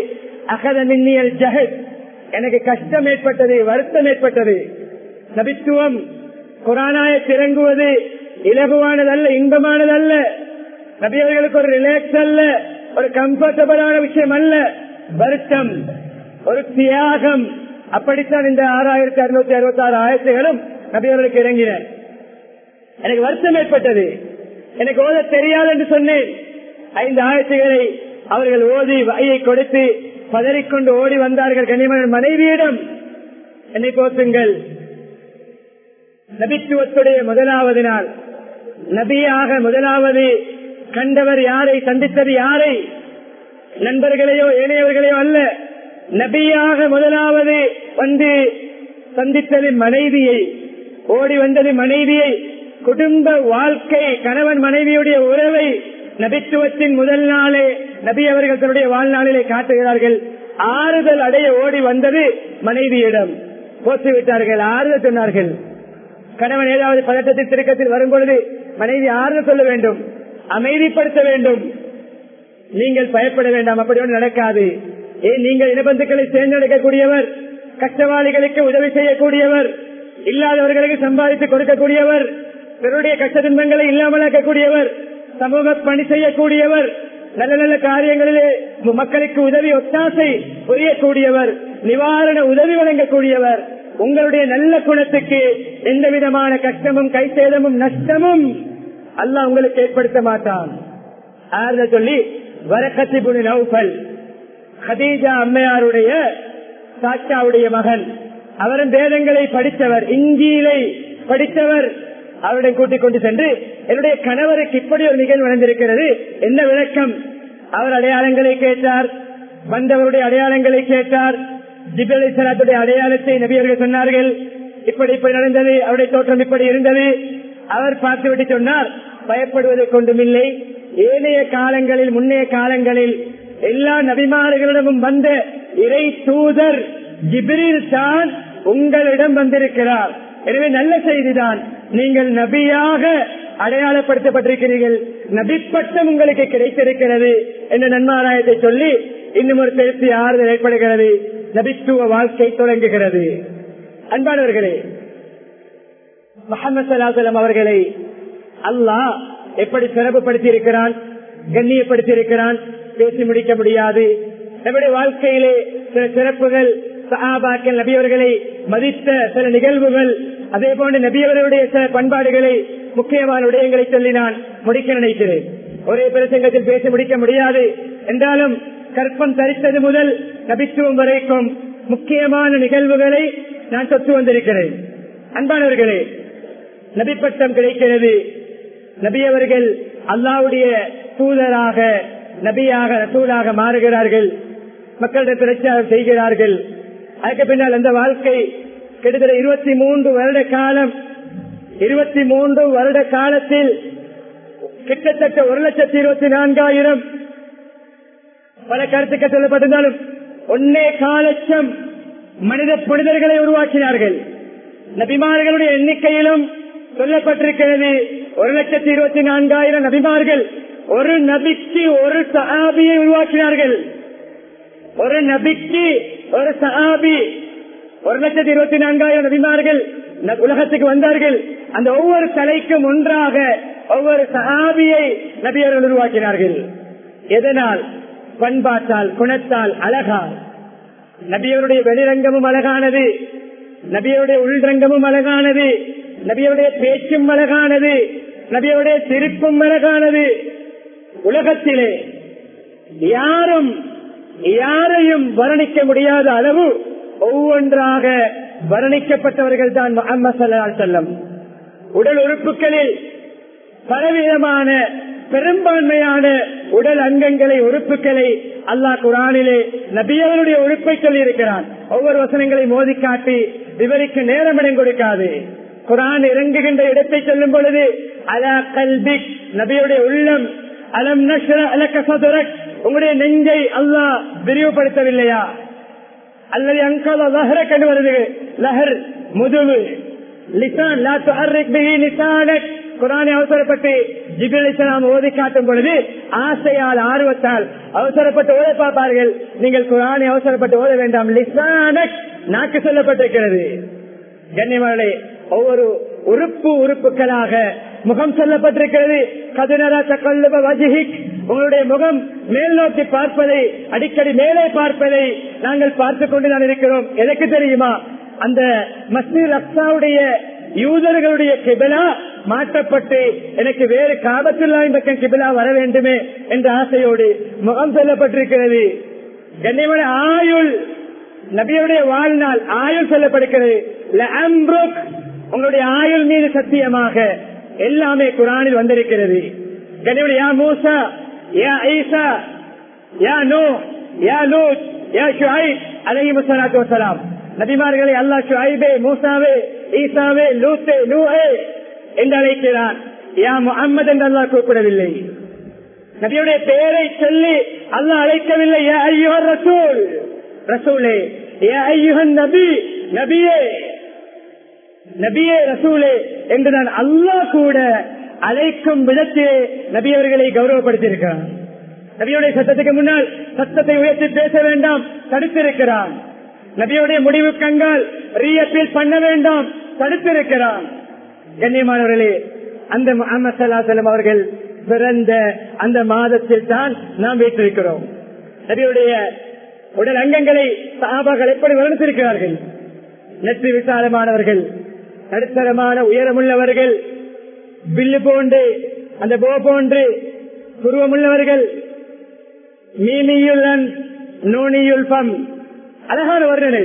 அகத மின்னியல் ஜஹத் எனக்கு கஷ்டம் ஏற்பட்டது வருத்தம் ஏற்பட்டது நபித்துவம் குரானாய திறங்குவது இலகுவானதல்ல இன்பமானதல்ல நபியவர்களுக்கு ஒரு ரிலாக்ஸ் அல்ல ஒரு கம்ஃபர்டபுளான விஷயம் அல்ல வருத்தம் ஒரு தியாகம் அப்படித்தான் இந்த ஆறாயிரத்தி அறுநூத்தி அறுபத்தி ஆறு ஆயிரத்துகளும் நபியவர்களுக்கு இறங்கின எனக்கு வருத்தம் ஏற்பட்டது எனக்கு ஓத தெரியாது என்று சொன்னேன் ஐந்து ஆயிரத்துகளை அவர்கள் ஓதி வாயை கொடுத்து பதறிக்கொண்டு ஓடி வந்தார்கள் கனிமன் மனைவியிடம் என்னை போற்றுங்கள் நபித்துவத்துடைய முதலாவது நாள் நபியாக முதலாவது கண்டவர் யாரை சந்தித்தது யாரை நண்பர்களையோ ஏனையவர்களையோ அல்ல நபியாக முதலாவது வந்து சந்தித்தது மனைவியை ஓடி வந்தது மனைவியை குடும்ப வாழ்க்கை கணவன் மனைவியுடைய உறவை நபித்துவத்தின் முதல் நாளே நபி அவர்கள் தன்னுடைய வாழ்நாளிலே காட்டுகிறார்கள் ஆறுதல் அடைய ஓடி வந்தது மனைவியிடம் போட்டு விட்டார்கள் ஆறுதல் சொன்னார்கள் கணவன் ஏதாவது பதட்டத்தில் திருக்கத்தில் வரும் பொழுது மனைவி ஆறுதல் சொல்ல வேண்டும் அமைதிப்படுத்த வேண்டும் நீங்கள் பயப்பட வேண்டாம் அப்படி ஒன்று நடக்காது ஏன் நீங்கள் இனபந்துக்களை தேர்ந்தெடுக்கக்கூடியவர் கஷ்டவாளிகளுக்கு உதவி செய்யக்கூடியவர் இல்லாதவர்களுக்கு சம்பாதித்து கொடுக்கக்கூடியவர் பிறருடைய கஷ்ட துன்பங்களை இல்லாமலாக்கக்கூடியவர் சமூக பணி செய்யக்கூடியவர் நல்ல நல்ல காரியங்களிலே மக்களுக்கு உதவி ஒத்தாசை புரியக்கூடியவர் நிவாரண உதவி வழங்கக்கூடியவர் உங்களுடைய நல்ல குணத்துக்கு எந்த விதமான கஷ்டமும் கைசேதமும் நஷ்டமும் அல்ல உங்களுக்கு ஏற்படுத்த மாட்டான் ஆறுத சொல்லி வரக்கத்தி புனி நௌபல் ஹதீஜா அம்மையாருடைய சாச்சாவுடைய மகன் அவரும் வேதங்களை படித்தவர் இஞ்சியிலை படித்தவர் அவருடன் கூட்டிக் கொண்டு சென்று என்னுடைய கணவருக்கு இப்படி ஒரு நிகழ்வு நடந்திருக்கிறது என்ன விளக்கம் அவர் அடையாளங்களை கேட்டார் வந்தவருடைய அடையாளங்களை கேட்டார் ஜிபலி சலாத்துடைய அடையாளத்தை நபியர்கள் சொன்னார்கள் இப்படி இப்படி நடந்தது அவருடைய தோற்றம் இப்படி இருந்தது அவர் பார்த்துவிட்டு சொன்னார் பயப்படுவது கொண்டுமில்லை ஏனைய காலங்களில் முன்னைய காலங்களில் எல்லா நபிமார்களிடமும் வந்த இறை தூதர் ஜிபிரில் தான் உங்களிடம் வந்திருக்கிறார் எனவே நல்ல செய்திதான் நீங்கள் நபியாக அடையாளப்படுத்தப்பட்டிருக்கிறீர்கள் நபிப்பட்டம் உங்களுக்கு கிடைத்திருக்கிறது என்ற நன்மாராயத்தை சொல்லி இன்னும் ஒரு திருப்தி ஆறுதல் ஏற்படுகிறது நபித்துவ வாழ்க்கை தொடங்குகிறது அன்பானவர்களே முகமது சலாசலம் அவர்களை அல்லாஹ் எப்படி சிறப்புப்படுத்தி இருக்கிறான் கண்ணியப்படுத்தி இருக்கிறான் பேசி முடிக்க முடியாது நம்முடைய வாழ்க்கையிலே சில சிறப்புகள் சஹாபாக்கள் நபியவர்களை மதித்த சில நிகழ்வுகள் அதே போன்று நபியவர்களுடைய சில பண்பாடுகளை முக்கியமான விடயங்களை சொல்லி நான் முடிக்க நினைக்கிறேன் ஒரே பிரசங்கத்தில் பேசி முடிக்க முடியாது என்றாலும் கற்பம் தரித்தது முதல் நபித்துவம் வரைக்கும் முக்கியமான நிகழ்வுகளை நான் தொட்டு வந்திருக்கிறேன் அன்பானவர்களே நபிப்பட்டம் கிடைக்கிறது நபியவர்கள் அல்லாவுடைய தூதராக நபியாக ரசூலாக மாறுகிறார்கள் மக்களிடம் பிரச்சாரம் செய்கிறார்கள் அதுக்கு பின்னால் அந்த வாழ்க்கை கிட்டத்தட்ட இருபத்தி மூன்று வருட காலம் இருபத்தி மூன்று வருட காலத்தில் கிட்டத்தட்ட ஒரு லட்சத்தி இருபத்தி நான்காயிரம் பல கருத்துக்கள் சொல்லப்பட்டிருந்தாலும் ஒன்னே காலட்சம் மனித புனிதர்களை உருவாக்கினார்கள் நபிமார்களுடைய எண்ணிக்கையிலும் சொல்லப்பட்டிருக்கிறது ஒரு லட்சத்தி இருபத்தி நான்காயிரம் நபிமார்கள் ஒரு நபிக்கு ஒரு சஹாபியை உருவாக்கினார்கள் ஒரு நபிக்கு ஒரு சஹாபி ஒரு லட்சத்தி இருபத்தி நான்காயிரம் நபிமார்கள் உலகத்துக்கு வந்தார்கள் அந்த ஒவ்வொரு தலைக்கும் ஒன்றாக ஒவ்வொரு சஹாபியை நபியர்கள் உருவாக்கினார்கள் எதனால் பண்பாட்டால் குணத்தால் அழகால் நபியருடைய வெளிரங்கமும் அழகானது நபியருடைய உள்ரங்கமும் அழகானது நபியருடைய பேச்சும் அழகானது நபியருடைய சிரிப்பும் அழகானது உலகத்திலே யாரும் யாரையும் வர்ணிக்க முடியாத அளவு ஒவ்வொன்றாக வர்ணிக்கப்பட்டவர்கள் தான் முகமது செல்லம் உடல் உறுப்புகளில் பலவிதமான பெரும்பான்மையான உடல் அங்கங்களை உறுப்புகளை அல்லாஹ் குரானிலே நபியவருடைய உறுப்பை சொல்லி இருக்கிறான் ஒவ்வொரு வசனங்களை மோதி காட்டி விவரிக்க நேரமிடம் கொடுக்காது குரான் இறங்குகின்ற இடத்தை சொல்லும் பொழுது அலா கல்வி நபியுடைய உள்ளம் அலம் நஷ்ர அலக்க சதுரக் உங்களுடைய நெஞ்சை அல்லாஹ் விரிவுபடுத்தவில்லையா அல்லது அங்கால லஹர கண்டு வருது லஹர் முதுவு லிசான் லா துஹர்ரிக் பிஹி லிசானக் குரானை அவசரப்பட்டு ஜிபிலாம் ஓதி காட்டும் பொழுது ஆசையால் ஆர்வத்தால் அவசரப்பட்டு ஓத பார்ப்பார்கள் நீங்கள் குரானை அவசரப்பட்டு ஓத வேண்டாம் லிசானக் நாக்கு சொல்லப்பட்டிருக்கிறது கண்ணியமானே ஒவ்வொரு உறுப்பு உறுப்புகளாக முகம் சொல்லப்பட்டிருக்கிறது கதினரா தக்கல்லுப வஜிஹிக் உங்களுடைய முகம் மேல் நோக்கி பார்ப்பதை அடிக்கடி மேலே பார்ப்பதை நாங்கள் பார்த்து கொண்டு தான் இருக்கிறோம் எதற்கு தெரியுமா அந்த மஸ்ஜித் அக்சாவுடைய யூதர்களுடைய கிபிலா மாற்றப்பட்டு எனக்கு வேறு காபத்துள்ளாவின் பக்கம் கிபிலா வர வேண்டுமே என்ற ஆசையோடு முகம் சொல்லப்பட்டிருக்கிறது கண்ணியமான ஆயுள் நபியுடைய வாழ்நாள் ஆயுள் சொல்லப்படுகிறது லஅம்ருக், உங்களுடைய ஆயுள் மீது சத்தியமாக எல்லாமே குரானில் வந்திருக்கிறது கனிவுடைய யா மூசா யா ஈசா யா நூ யா லூத் யா ஷுஐப் அலைஹி ஸலாத்து வஸலாம் நபிமார்களை அல்லாஹ் ஷுஐபே மூசாவே ஈசாவே லூத்தே நூஹே என்று அழைக்கிறான் யா முஹம்மது என்று அல்லாஹ் கூப்பிடவில்லை நபியுடைய பெயரை சொல்லி அல்லாஹ் அழைக்கவில்லை யா ஐயுஹர் ரசூல் ரசூலே யா ஐயுஹன் நபி நபியே நபியே ரசூலே என்று நான் அல்லாஹ் கூட அழைக்கும் விதத்திலே நபி அவர்களை கௌரவப்படுத்தியிருக்கிறான் நபியுடைய சத்தத்துக்கு முன்னால் சத்தத்தை உயர்த்தி பேச வேண்டாம் தடுத்திருக்கிறான் நபியுடைய முடிவு கங்கால் ரீஅப்பீல் பண்ண வேண்டாம் தடுத்திருக்கிறான் கண்ணியமானவர்களே அந்த முகமது சல்லாசலம் அவர்கள் பிறந்த அந்த மாதத்தில் தான் நாம் வீட்டிருக்கிறோம் நபியுடைய உடல் அங்கங்களை சாபாக்கள் எப்படி வளர்த்திருக்கிறார்கள் நெற்றி விசாலமானவர்கள் நடுத்தரமான உயரமுள்ளவர்கள் வில்லு போன்று அந்த போ போன்று புருவமுள்ளவர்கள் மீனியுள்ளன் நூனியுல் பம் அழகான வர்ணனை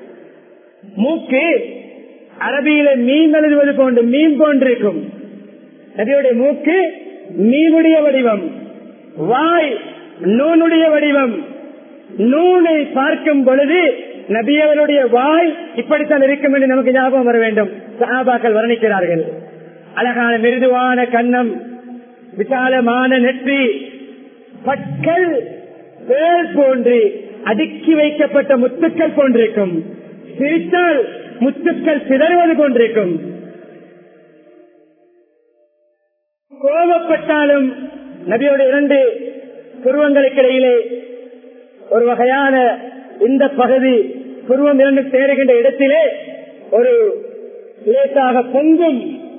மூக்கு அரபியில மீன் எழுதுவது போன்று மீன் போன்றிருக்கும் நபியுடைய மூக்கு மீனுடைய வடிவம் வாய் நூனுடைய வடிவம் நூனை பார்க்கும் பொழுது நபியவருடைய வாய் இப்படித்தான் இருக்கும் என்று நமக்கு ஞாபகம் வர வேண்டும் சஹாபாக்கள் வர்ணிக்கிறார்கள் அழகான மிருதுவான கண்ணம் விசாலமான நெற்றி பற்கள் பேர் போன்று அடுக்கி வைக்கப்பட்ட முத்துக்கள் போன்றிருக்கும் சிரித்தால் முத்துக்கள் சிதறுவது போன்றிருக்கும் கோபப்பட்டாலும் நபியோட இரண்டு புருவங்களுக்கு இடையிலே ஒரு வகையான இந்த பகுதி புருவம் இரண்டு சேருகின்ற இடத்திலே ஒரு லேசாக பொங்கும்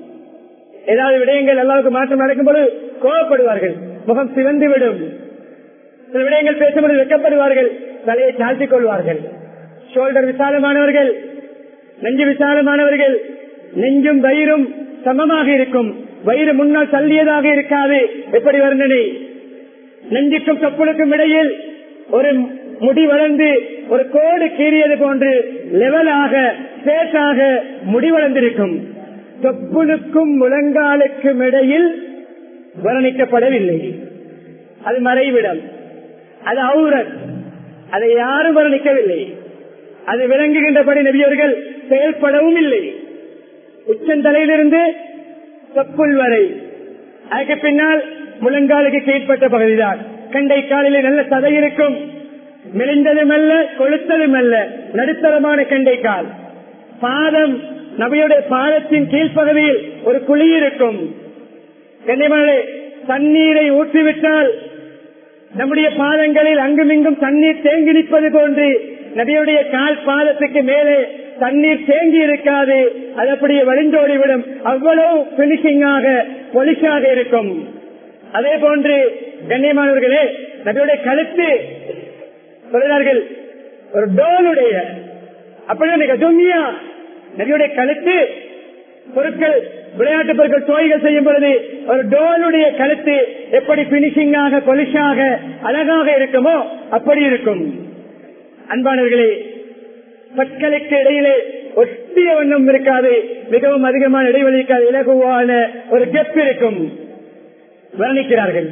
ஏதாவது விடயங்கள் எல்லாருக்கும் மாற்றம் நடக்கும்போது கோபப்படுவார்கள் முகம் சிவந்து விடும் சில விடயங்கள் பேசும்போது வெக்கப்படுவார்கள் தலையை தாழ்த்திக் கொள்வார்கள் ஷோல்டர் விசாலமானவர்கள் நெஞ்சு விசாலமானவர்கள் நெஞ்சும் வயிறும் சமமாக இருக்கும் வயிறு முன்னால் தள்ளியதாக இருக்காது எப்படி வர்ணனை நெஞ்சுக்கும் தொப்புளுக்கும் இடையில் ஒரு முடி வளர்ந்து ஒரு கோடு கீறியது போன்று லெவலாக சேட்டாக முடி வளர்ந்திருக்கும் தொப்புளுக்கும் முழங்காலுக்கும் இடையில் வர்ணிக்கப்படவில்லை அது மறைவிடம் அது அவுரத் அதை யாரும் வர்ணிக்கவில்லை அது விளங்குகின்றபடி நபியவர்கள் செயல்படவும் இல்லை உச்சந்தலையிலிருந்து தொப்புள் வரை அதுக்கு பின்னால் முழங்காலுக்கு கீழ்ப்பட்ட பகுதிதான் கண்டை காலிலே நல்ல சதை இருக்கும் மெலிந்ததும் அல்ல கொளுத்ததும் அல்ல நடுத்தரமான கண்டை கால் பாதம் நபியுடைய பாதத்தின் கீழ்ப்பகுதியில் ஒரு குழி இருக்கும் கண்ணியமானே தண்ணீரை ஊற்றிவிட்டால் நம்முடைய பாதங்களில் அங்குமிங்கும் தண்ணீர் தேங்கி நிற்பது போன்று நபியுடைய கால் பாதத்துக்கு மேலே தண்ணீர் தேங்கி இருக்காது அது அப்படியே வழிந்தோடிவிடும் அவ்வளவு பினிஷிங்காக பொலிஷாக இருக்கும் அதே போன்று கண்ணியமானவர்களே நபியுடைய கழுத்து சொல்கிறார்கள் ஒரு டோலுடைய அப்படின்னா துன்யா நபியுடைய கழுத்து பொருட்கள் விளையாட்டு பொருட்கள் தோய்கள் செய்யும் பொழுது ஒரு டோலுடைய கழுத்து எப்படி பினிஷிங்காக பொலிஷாக அழகாக இருக்குமோ அப்படி இருக்கும் அன்பானவர்களே பற்களுக்கு இடையிலே ஒட்டிய ஒன்றும் இருக்காது மிகவும் அதிகமான இடைவெளி இருக்காது இலகுவான ஒரு கெப் இருக்கும் வர்ணிக்கிறார்கள்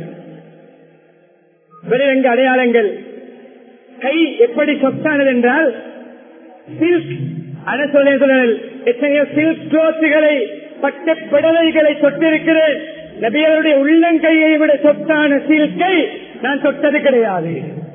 வெளிரங்க அடையாளங்கள் கை எப்படி சொத்தானது என்றால் சில்க் அனசொல்லுங்கள் எத்தனையோ சில்க் கிளோத்துகளை பட்ட பிடலைகளை தொட்டிருக்கிறேன் நபியருடைய உள்ளங்கையை விட சொத்தான சில்கை நான் தொட்டது கிடையாது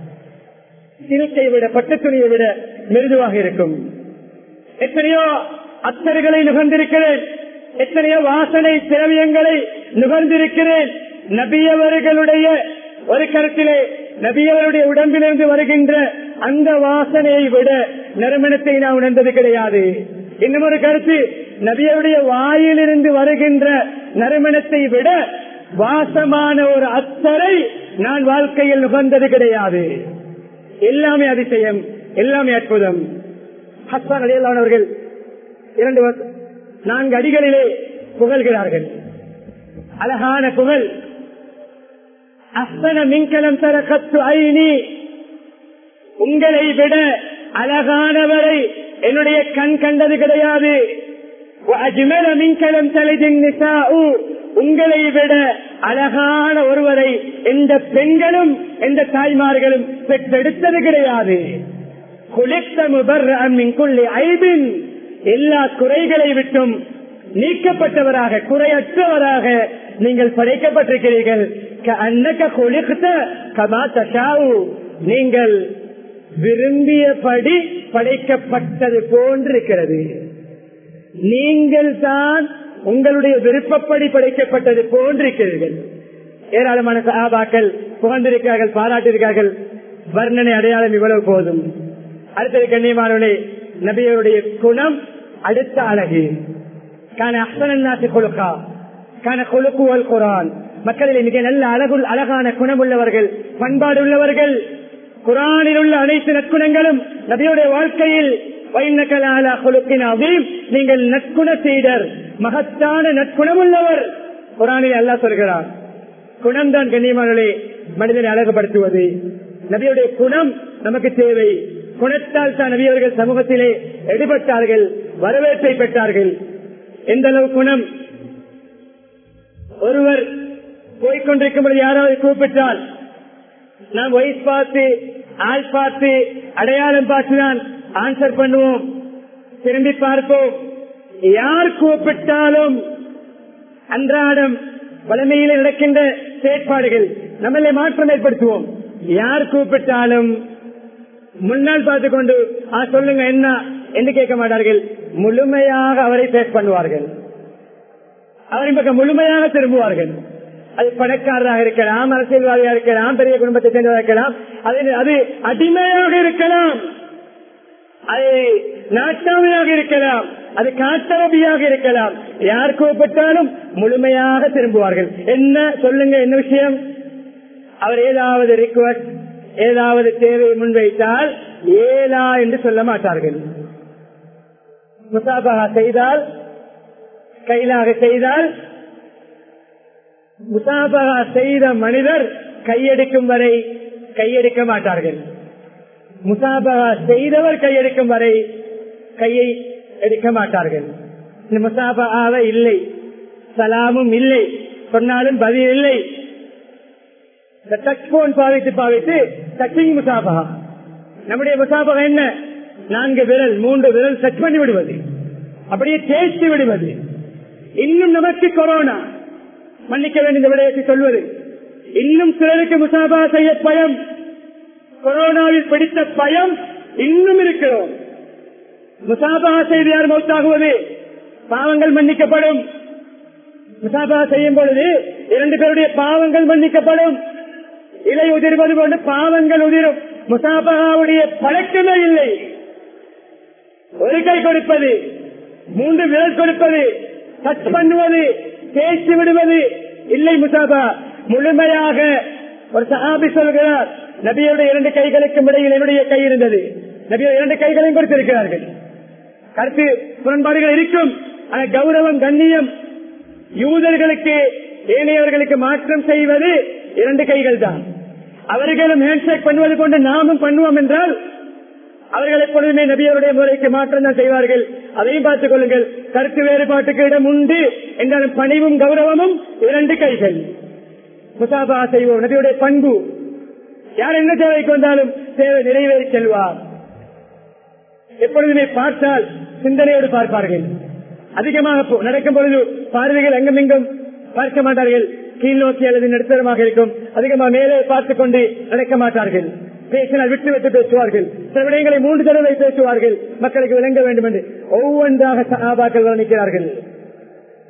சில்கை விட பட்டு துணியை விட மிருதுவாக இருக்கும் எத்தனையோ அத்தர்களை நுகர்ந்திருக்கிறேன் எத்தனையோ வாசனை திரவியங்களை நுகர்ந்திருக்கிறேன் நபியவர்களுடைய ஒரு கருத்திலே நபியவருடைய உடம்பிலிருந்து வருகின்ற அந்த வாசனையை விட நறுமணத்தை நான் உணர்ந்தது கிடையாது இன்னும் ஒரு கருத்து நபியருடைய வாயிலிருந்து வருகின்ற நறுமணத்தை விட வாசமான ஒரு அத்தரை நான் வாழ்க்கையில் நுகர்ந்தது கிடையாது எல்லாமே அதிசயம் எல்லாமே அற்புதம் ஹஸ்தான் அலியல்லானவர்கள் இரண்டு வருஷம் நான்கு அடிகளிலே புகழ்கிறார்கள் அழகான புகழ் அஸ்தன மின்கலம் தர கத்து ஐனி உங்களை விட அழகானவரை என்னுடைய கண் கண்டது கிடையாது அஜ்மல மின்கலம் தலைதின் நிசாஉ உங்களை விட அழகான ஒருவரை எந்த பெண்களும் எந்த தாய்மார்களும் பெற்றெடுத்தது கிடையாது குளித்த முபர் கொள்ளி ஐபின் எல்லா குறைகளை விட்டும் நீக்கப்பட்டவராக குறையற்றவராக நீங்கள் படைக்கப்பட்டிருக்கிறீர்கள் அன்னக்க கொளித்த கமா தஷாவு நீங்கள் விரும்பியபடி படைக்கப்பட்டது போன்றிருக்கிறது நீங்கள் தான் உங்களுடைய விருப்பப்படி படைக்கப்பட்டது போன்றிருக்கிறீர்கள் ஏராளமான சகாபாக்கள் புகழ்ந்திருக்கிறார்கள் பாராட்டியிருக்கிறார்கள் வர்ணனை அடையாளம் இவ்வளவு போதும் அடுத்தது கண்ணியமானவர்களே நபியருடைய குணம் அடுத்த அழகு கான அசனாசி கொழுக்கா கான கொழுக்குவல் குரான் மக்களில் மிக நல்ல அழகு அழகான குணம் உள்ளவர்கள் பண்பாடு உள்ளவர்கள் குரானில் உள்ள அனைத்து நற்குணங்களும் நபியுடைய வாழ்க்கையில் நீங்கள் நற்குண செய்தர் மகத்தான நற்குணம் உள்ளவர் குரானில் அல்லா சொல்கிறார் குணம்தான் கண்ணியமானே மனிதனை அழகுபடுத்துவது நபியுடைய குணம் நமக்கு தேவை குணத்தால் தான் நபியவர்கள் சமூகத்திலே எடுபட்டார்கள் வரவேற்பை பெற்றார்கள் எந்த அளவு குணம் ஒருவர் போய்கொண்டிருக்கும் பொழுது யாராவது கூப்பிட்டால் நாம் வயசு பார்த்து ஆள் பார்த்து அடையாளம் பார்த்து தான் ஆன்சர் பண்ணுவோம் திரும்பி பார்ப்போம் யார் கூப்பிட்டாலும் அன்றாடம் வளமையில் நடக்கின்ற செயற்பாடுகள் நம்மளை மாற்றம் ஏற்படுத்துவோம் யார் கூப்பிட்டாலும் முன்னால் பார்த்து கொண்டு சொல்லுங்க என்ன என்று கேட்க மாட்டார்கள் முழுமையாக அவரை பேஸ் பண்ணுவார்கள் அவரின் பக்கம் முழுமையாக திரும்புவார்கள் அது பணக்காரராக இருக்கலாம் அரசியல்வாதியாக இருக்கலாம் பெரிய குடும்பத்தை சேர்ந்ததாக இருக்கலாம் அது அது அடிமையாக இருக்கலாம் அது நாட்டாமையாக இருக்கலாம் அது காட்டரபியாக இருக்கலாம் யார் கூப்பிட்டாலும் முழுமையாக திரும்புவார்கள் என்ன சொல்லுங்க என்ன விஷயம் அவர் ஏதாவது ரிக்வஸ்ட் ஏதாவது தேவை முன்வைத்தால் ஏலா என்று சொல்ல மாட்டார்கள் முசாபகா செய்தால் கையிலாக செய்தால் முசாபகா செய்த மனிதர் கையெடுக்கும் வரை கையெடுக்க மாட்டார்கள் முசாபகா செய்தவர் கையெடுக்கும் வரை கையை எடுக்க மாட்டார்கள் இந்த முசாபாவ இல்லை சலாமும் இல்லை சொன்னாலும் பதில் இல்லை இந்த டச் போன் பாவித்து பாவித்து டச்சிங் முசாபகா நம்முடைய முசாபகா என்ன நான்கு விரல் மூன்று விரல் டச் பண்ணி விடுவது அப்படியே தேய்ச்சி விடுவது இன்னும் நமக்கு கொரோனா மன்னிக்க வேண்டிய இந்த விடயத்தை சொல்வது இன்னும் சிலருக்கு முசாபா செய்ய பயம் கொரோனாவில் பிடித்த பயம் இன்னும் இருக்கிறோம் முசாபா செய்து யார் மௌத்தாகுவது பாவங்கள் மன்னிக்கப்படும் முசாபா செய்யும் பொழுது இரண்டு பேருடைய பாவங்கள் மன்னிக்கப்படும் இலை உதிர்வது கொண்டு பாவங்கள் உதிரும் முசாபாவுடைய பழக்கமே இல்லை ஒரு கை கொடுப்பது மூன்று விரல் கொடுப்பது டச் பண்ணுவது பேசி விடுவது இல்லை முசாபா முழுமையாக ஒரு சஹாபி சொல்கிறார் நபியுடைய இரண்டு கைகளுக்கும் இடையில் என்னுடைய கை இருந்தது நபியோட இரண்டு கைகளையும் கொடுத்திருக்கிறார்கள் கருத்து முரண்பாடுகள் இருக்கும் ஆனா கௌரவம் கண்ணியம் யூதர்களுக்கு ஏனையவர்களுக்கு மாற்றம் செய்வது இரண்டு கைகள் தான் அவர்களும் ஹேண்ட்ஷேக் பண்ணுவது கொண்டு நாமும் பண்ணுவோம் என்றால் அவர்கள் எப்பொழுதுமே நபியருடைய முறைக்கு மாற்றம் தான் செய்வார்கள் அதையும் பார்த்துக் கொள்ளுங்கள் கருத்து வேறுபாட்டுக்கு இடம் உண்டு என்றாலும் பணிவும் கௌரவமும் இரண்டு கைகள் முசாபா செய்வோம் நபியுடைய பண்பு யார் என்ன தேவைக்கு வந்தாலும் தேவை நிறைவேறி செல்வார் எப்பொழுதுமே பார்த்தால் சிந்தனையோடு பார்ப்பார்கள் அதிகமாக நடக்கும் பொழுது பார்வைகள் எங்கும் இங்கும் பார்க்க மாட்டார்கள் கீழ் நோக்கி அல்லது நடுத்தரமாக இருக்கும் அதிகமாக மேலே பார்த்துக் கொண்டு நடக்க மாட்டார்கள் பேசினால் விட்டு விட்டு பேசுவார்கள் சில விடயங்களை மூன்று தடவை பேசுவார்கள் மக்களுக்கு விளங்க வேண்டும் என்று ஒவ்வொன்றாக சகாபாக்கள் வர்ணிக்கிறார்கள்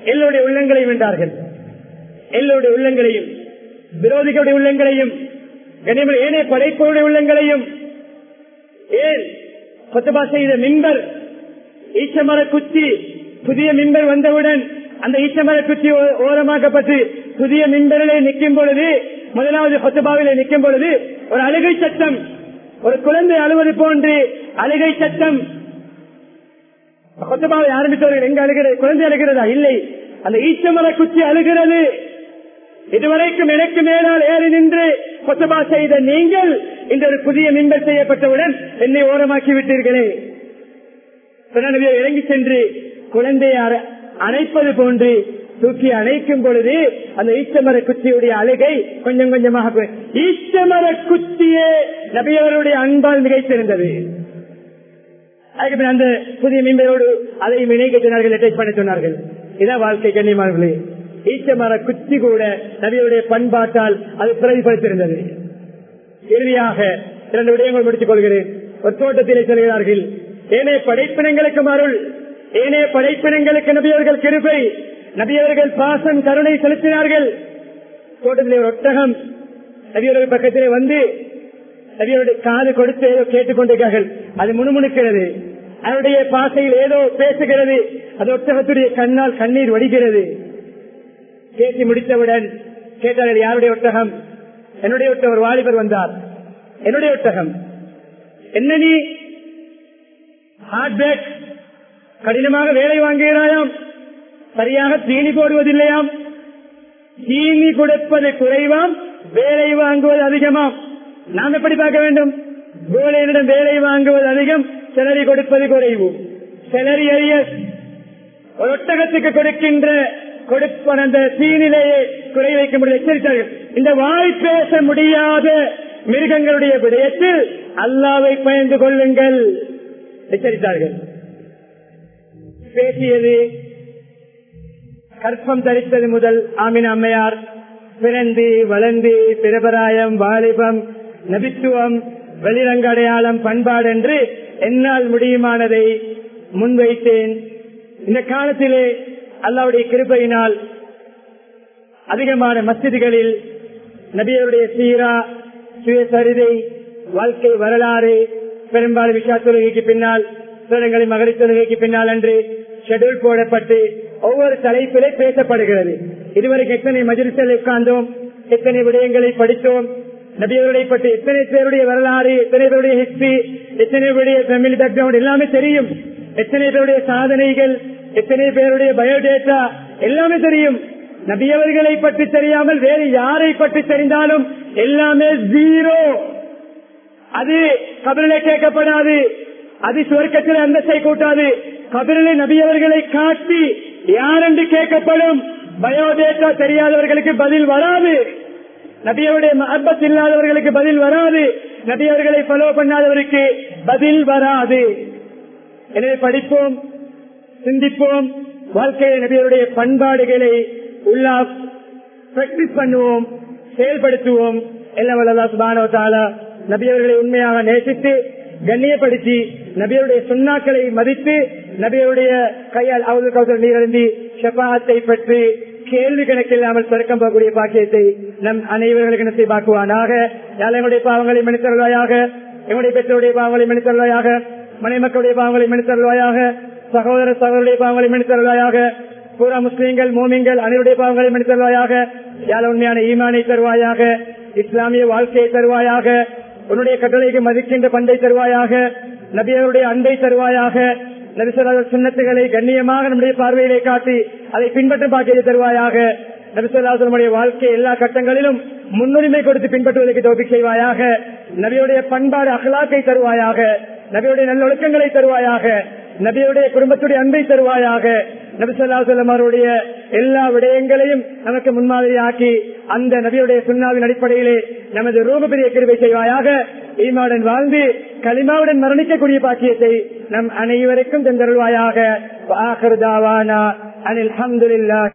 எல்லோருடைய உள்ளங்களையும் வென்றார்கள் எல்லோருடைய உள்ளங்களையும் விரோதிகளுடைய உள்ளங்களையும் கண்ணியமான ஏனைய படைப்பவருடைய உள்ளங்களையும் ஏன் கொத்தபா செய்த மின்பர் ஈச்சமர குச்சி புதிய மின்பர் வந்தவுடன் அந்த ஈச்சமர குச்சி ஓ- ஓரமாக்கப்பட்டு புதிய மின்பரிலே நிற்கும் பொழுது முதலாவது கொத்தபாவிலே நிற்கும் பொழுது ஒரு அழுகை சத்தம் ஒரு குழந்தை அழுவது போன்று அழுகை சத்தம் கொத்தபாவை ஆரம்பித்தவர்கள் எங்க அழுகிறது குழந்தை அழுகிறதா இல்லை அந்த ஈச்சமர குச்சி அழுகிறது இதுவரைக்கும் எனக்கு மேலால் ஏறி நின்று கொத்தபா செய்த நீங்கள் இந்த ஒரு புதிய மின்பர் செய்யப்பட்டவுடன் என்னை ஓரமாக்கி விட்டீர்களே பிறகு இறங்கி சென்று குழந்தையை அர- அணைப்பது போன்று தூக்கி அணைக்கும் பொழுது அந்த ஈச்சமர குச்சியுடைய அழுகை கொஞ்சம் கொஞ்சமாக குறை- ஈச்சமர குச்சியே நபியவருடைய அன்பால் மிகைத்திருந்தது அதுக்கு பின் அந்த புதிய மீன்பரோடு அதையும் இணைக்க சொன்னார்கள் அட்டாச் பண்ண சொன்னார்கள் இதான் வாழ்க்கை கண்ணியமானவர்களே ஈச்சமர குச்சி கூட நபியுடைய பண்பாட்டால் அது பிரதிபலித்திருந்தது இறுதியாக இரண்டு விடயங்கள் முடித்துக் கொள்கிறேன் ஒரு தோட்டத்திலே செல்கிறார்கள் ஏனைய படைப்பினங்களுக்கு அருள் ஏனைய படைப்பினங்களுக்கு நபியவர்கள் கிருபை நபியவர்கள் பாசம் கருணை செலுத்தினார்கள் தோட்டத்திலே ஒரு ஒட்டகம் நபியவர்கள் பக்கத்திலே வந்து நபியவருடைய காது கொடுத்து ஏதோ கேட்டுக்கொண்டிருக்கிறார்கள் அது முணுமுணுக்கிறது அவருடைய பாசையில் ஏதோ பேசுகிறது அது ஒட்டகத்துடைய கண்ணால் கண்ணீர் வடிகிறது பேசி முடித்தவுடன் கேட்டார்கள் யாருடைய ஒட்டகம் என்னுடைய ஒட்டகம் ஒரு வாலிபர் வந்தார் என்னுடைய ஒட்டகம் என்ன நீ ஹார்ட் பேக் கடினமாக வேலை வாங்குகிறாயாம் சரியாக தீனி போடுவதில்லையாம் தீனி கொடுப்பது குறைவாம் வேலை வாங்குவது அதிகமாம் நாம் எப்படி பார்க்க வேண்டும் கோலையனிடம் வேலை வாங்குவது அதிகம் சிலரி கொடுப்பது குறைவு சிலரி அறிய ஒரு ஒட்டகத்துக்கு கொடுக்கின்ற கொடுப்ப அந்த தீனிலேயே குறை வைக்க முடியும் எச்சரித்தார்கள் இந்த வாய் பேச முடியாத மிருகங்களுடைய விடயத்தில் அல்லாவை பயந்து கொள்ளுங்கள் எச்சரித்தார்கள் பேசியது கற்பம் தரித்தது முதல் ஆமின் அம்மையார் பிறந்து வளர்ந்து பிரபராயம் வாலிபம் நபித்துவம் வெளிரங்க அடையாளம் பண்பாடு என்று என்னால் முடியுமானதை முன்வைத்தேன் இந்த காலத்திலே அல்லாவுடைய கிருபையினால் அதிகமான மஸ்ஜிதுகளில் நபியருடைய சீரா சுயசரிதை வாழ்க்கை வரலாறு பெரும்பாலும் விஷா தொழுகைக்கு பின்னால் சிலங்களில் மகரி தொழுகைக்கு பின்னால் என்று ஷெட்யூல் போடப்பட்டு ஒவ்வொரு தலைப்பிலே பேசப்படுகிறது இதுவரைக்கும் எத்தனை மஜிலிசில் உட்கார்ந்தோம் எத்தனை விடயங்களை படித்தோம் நபியவர்களை பற்றி எத்தனை பேருடைய வரலாறு எத்தனை பேருடைய ஹிஸ்டரி எத்தனை பேருடைய ஃபேமிலி பேக்ரவுண்ட் எல்லாமே தெரியும் எத்தனை பேருடைய சாதனைகள் எத்தனை பேருடைய பயோடேட்டா எல்லாமே தெரியும் நபியவர்களை பற்றி தெரியாமல் வேறு யாரை பற்றி தெரிந்தாலும் எல்லாமே ஜீரோ அது கபிலே கேட்கப்படாது அது சுவர்க்கத்தில் அந்தஸ்தை கூட்டாது கபிலே நபியவர்களை காட்டி யாரென்று கேட்கப்படும் பயோடேட்டா தெரியாதவர்களுக்கு பதில் வராது நபியருடைய மஹபத் இல்லாதவர்களுக்கு பதில் வராது நபியவர்களை ஃபாலோ பண்ணாதவருக்கு பதில் வராது எனவே படிப்போம் சிந்திப்போம் வாழ்க்கையில் நபியருடைய பண்பாடுகளை உள்ளா பிராக்டிஸ் பண்ணுவோம் செயல்படுத்துவோம் எல்லாம் வல்லதா சுபானோ தாலா நபியவர்களை உண்மையாக நேசித்து கண்ணியப்படுத்தி நபியருடைய சுண்ணாக்களை மதித்து நபியருடைய கையால் அவது கௌசல் நீரந்தி ஷபாத்தை பற்றி கேள்வி கணக்கில்லாமல் சுரக்கம் போகக்கூடிய பாக்கியத்தை நம் அனைவர்களுக்கு நசை பாக்குவானாக எங்களுடைய பாவங்களை மன்னித்தருள்வாயாக எங்களுடைய பெற்றோருடைய பாவங்களை மன்னித்தருள்வாயாக மனை மக்களுடைய பாவங்களை மன்னித்தருள்வாயாக சகோதர சகோதரருடைய பாவங்களை மன்னித்தருள்வாயாக பூரா முஸ்லீம்கள் மோமிங்கள் அனைவருடைய பாவங்களை மன்னித்தருள்வாயாக யாழ் உண்மையான ஈமானை தருவாயாக இஸ்லாமிய வாழ்க்கையை தருவாயாக உன்னுடைய கட்டளைக்கு மதிக்கின்ற பண்டை தருவாயாக நபியருடைய அன்பை தருவாயாக நபிசல்லாத சுண்ணத்துகளை கண்ணியமாக நம்முடைய பார்வையிலே காட்டி அதை பின்பற்ற பாக்கியத்தை தருவாயாக நபிசல்லாசனுடைய வாழ்க்கை எல்லா கட்டங்களிலும் முன்னுரிமை கொடுத்து பின்பற்றுவதற்கு தோப்பி செய்வாயாக நபியுடைய பண்பாடு அகலாக்கை தருவாயாக நபியுடைய நல்ல ஒழுக்கங்களை தருவாயாக நபியுடைய குடும்பத்துடைய அன்பை தருவாயாக நபிசல்லாசல்லம் அவருடைய எல்லா விடயங்களையும் நமக்கு முன்மாதிரி ஆக்கி அந்த நபியுடைய சுண்ணாவின் அடிப்படையிலே நமது ரூபபிரிய கிருபை செய்வாயாக ஈமாவுடன் வாழ்ந்து களிமாவுடன் மரணிக்கக்கூடிய பாக்கியத்தை நம் அனைவருக்கும் தந்தருள்வாயாக அனில் அஹமதுல்லா